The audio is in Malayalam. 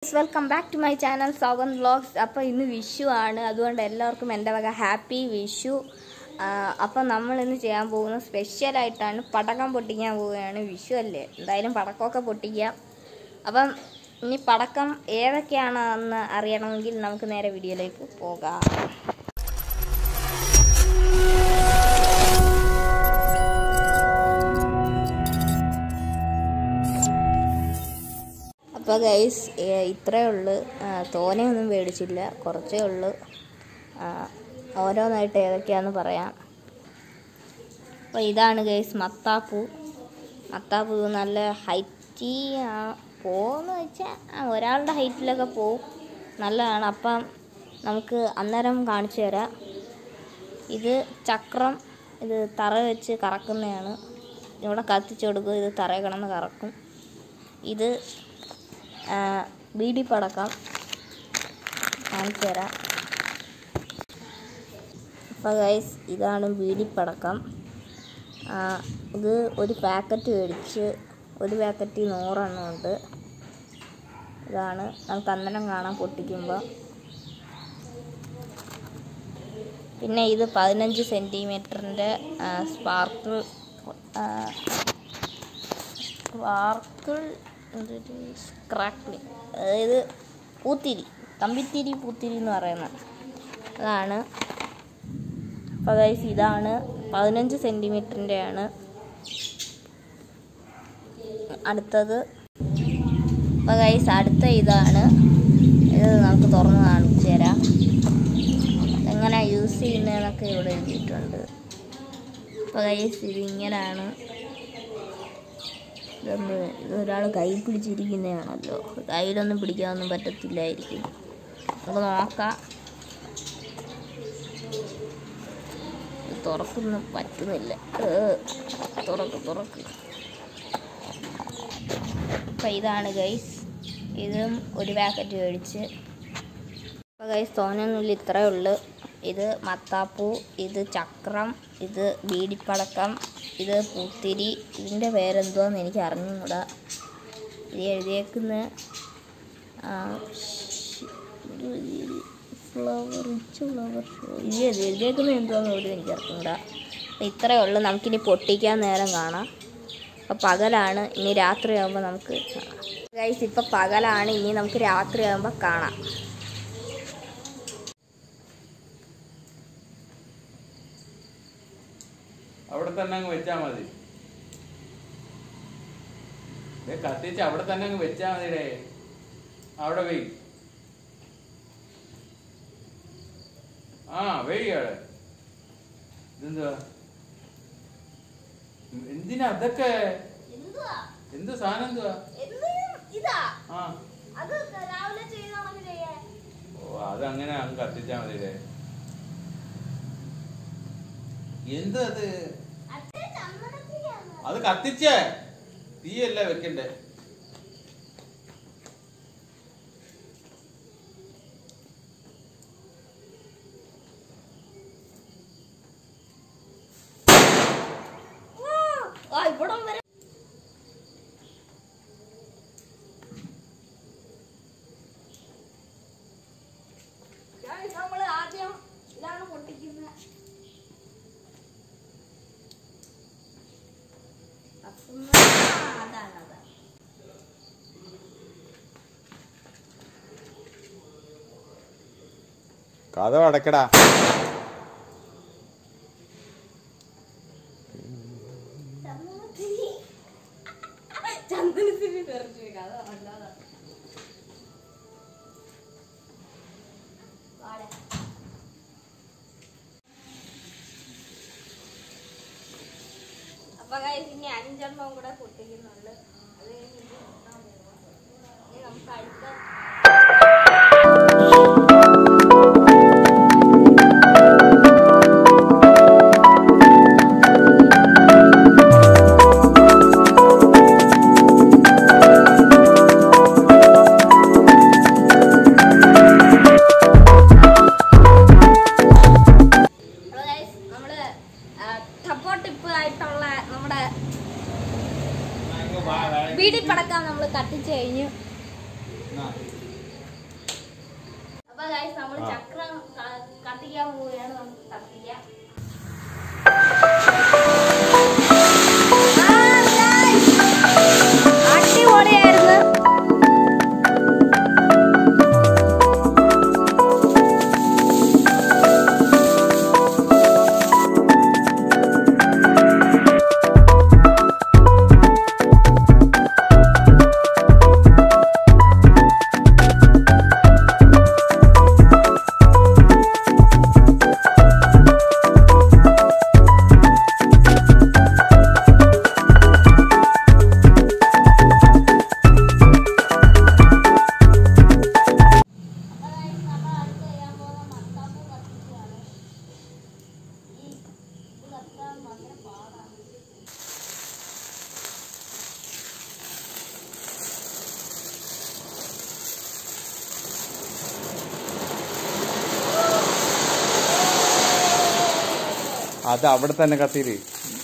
Guys welcome back to my channel Souvan vlogs അപ്പോൾ ഇന്ന് വിഷു ആണ് അതുകൊണ്ട് എല്ലാവർക്കും എൻ്റെ വക ഹാപ്പി വിഷു അപ്പം നമ്മൾ ഇന്ന് ചെയ്യാൻ പോകുന്ന സ്പെഷ്യലായിട്ടാണ് പടക്കം പൊട്ടിക്കാൻ പോവുകയാണ് വിഷു അല്ലേ എന്തായാലും പടക്കമൊക്കെ പൊട്ടിക്കാം അപ്പം ഇനി പടക്കം ഏതൊക്കെയാണെന്ന് അറിയണമെങ്കിൽ നമുക്ക് നേരെ വീഡിയോയിലേക്ക് പോകാം അപ്പോൾ ഗൈസ് ഇത്രയേ ഉള്ളൂ ആ, തോനെയൊന്നും മേടിച്ചില്ല കുറച്ചേ ഉള്ളൂ ആ, ഓരോന്നായിട്ട് ഏതൊക്കെയാണെന്ന് പറയാം അപ്പോൾ ഇതാണ് ഗൈസ് മത്താപ്പൂ മത്താപ്പൂ നല്ല ഹൈറ്റി പോകുമെന്ന് വെച്ചാൽ ആ, ഒരാളുടെ ഹൈറ്റിലൊക്കെ പോവും നല്ലതാണ് അപ്പം നമുക്ക് അന്നേരം കാണിച്ചു തരാം ഇത് ചക്രം ഇത് തറ വെച്ച് കറക്കുന്നതാണ് ഇവിടെ കത്തിച്ചു കൊടുക്കും ഇത് തറയിൽ കിടന്ന് കറക്കും ഇത് ആ, ബീഡി പടക്കം കാണിച്ചു തരാം അപ്പോൾ ഗൈസ് ഇതാണ് ബീഡി പടക്കം ആ, ഇത് ഒരു പാക്കറ്റ് മേടിച്ച് ഒരു പാക്കറ്റ് നൂറെണ്ണം ഉണ്ട് ഇതാണ് നമുക്ക് അന്നേരം കാണാം പൊട്ടിക്കുമ്പോൾ പിന്നെ ഇത് പതിനഞ്ച് സെൻറ്റിമീറ്ററിൻ്റെ സ്പാർക്കിൾ സ്പാർക്കിൾ ക്രാക്ലിംഗ് അതായത് പൂത്തിരി കമ്പിത്തിരി പൂത്തിരി എന്ന് പറയുന്നത് അതാണ് അപ്പോൾ ഗൈസ് ഇതാണ് പതിനഞ്ച് സെൻറ്റിമീറ്ററിൻ്റെ ആണ് അടുത്തത് അപ്പോൾ ഗൈസ് അടുത്ത ഇതാണ് ഇത് നമുക്ക് തുറന്ന് കാണിച്ചു തരാം എങ്ങനെ യൂസ് ചെയ്യുന്നതെന്നൊക്കെ ഇവിടെ എഴുതിയിട്ടുണ്ട് അപ്പോൾ ഗൈസ് ഇത് ഇങ്ങനെയാണ് ഇതൊന്ന് ഇതൊരാൾ കൈ പിടിച്ചിരിക്കുന്നതാണല്ലോ കയ്യിലൊന്നും പിടിക്കാനൊന്നും പറ്റത്തില്ലായിരിക്കും നമുക്ക് നോക്കാം ഇത് തുറക്കുന്ന പറ്റുന്നില്ല ഏ, തുറക്ക് തുറക്ക് അപ്പം ഇതാണ് ഗൈസ് ഇതും ഒരു പാക്കറ്റ് മേടിച്ച് അപ്പോൾ ഗൈസ് തോന്നുന്നില്ല ഇത്രയേ ഉള്ളൂ ഇത് മത്താപ്പൂ ഇത് ചക്രം ഇത് ബീഡിപ്പടക്കം ഇത് പൂത്തിരി ഇതിൻ്റെ പേരെന്തുവാന്ന് എനിക്ക് അറിഞ്ഞുകൂടാ ഇത് എഴുതിയേക്കുന്ന ഫ്ലവർ റിച്ച് ഫ്ലവർ ഷോ ഇത് എഴുതി- എഴുതിയേക്കുന്നത് എന്തുവാന്ന് പോലും എനിക്ക് അറിഞ്ഞുകൂടാ അപ്പോൾ ഇത്രയേ ഉള്ളൂ നമുക്കിനി പൊട്ടിക്കാൻ നേരം കാണാം അപ്പോൾ പകലാണ് ഇനി രാത്രിയാകുമ്പോൾ നമുക്ക് കാണാം ഗൈസ് ഇപ്പോൾ പകലാണ് ഇനി നമുക്ക് രാത്രിയാകുമ്പോൾ കാണാം അവിടെ തന്നെ അങ്ങ് വെച്ചാ മതി ദേ കത്തിച്ച് അവിടെ തന്നെ അങ്ങ് വെച്ചാ മതിടേ അവിടെ വെയ് ആ വെയ് അവിടെ ഇതെന്തുവാ എന്തിനാ അതൊക്കെ എന്ത് സാധനം എന്തുവാ ഇതാ ആ അത് രാവിലെ ചെയ്താണെങ്കിൽ ചെയ്യാൻ ഓ അതങ്ങനെ അങ്ങ് കത്തിച്ചാ മതിടേ എന്ത് അത് അത് കത്തിച്ചേ തീയല്ല വെക്കണ്ടേ ആ ഇവിടം വരെ നമ്മൾ ആദ്യം ഇതാണ് പൊട്ടിക്കുന്നത് അതാണ് അതാണ് കഥ അടക്കടാ ചന്ദനത്തിന് തെറിച്ചു കഥ അല്ലാതെ അപ്പൊ guys, ഇനി അഞ്ചെണ്ണം കൂടെ പൊട്ടിക്കുന്നുണ്ട് അത് കഴിഞ്ഞ് ഇത് പൊട്ടാൻ പോകുന്നു. ഇനി നമുക്ക് അടുത്ത Hello guys, നമ്മള് ടപ്പോ ടിപ്പ് ആയിട്ടുള്ള നമ്മുടെ ബീഡി പടക്കം നമ്മൾ കത്തിച്ചു കഴിഞ്ഞു ഗൈസ് നമ്മൾ ആ. ചക്രം ക- കത്തിക്കാൻ പോവുകയാണ് നമുക്ക് കത്തിക്കാം ആ, guys. അടിപൊളിയായിരുന്നു അത് അവിടെ തന്നെ കത്തിയില്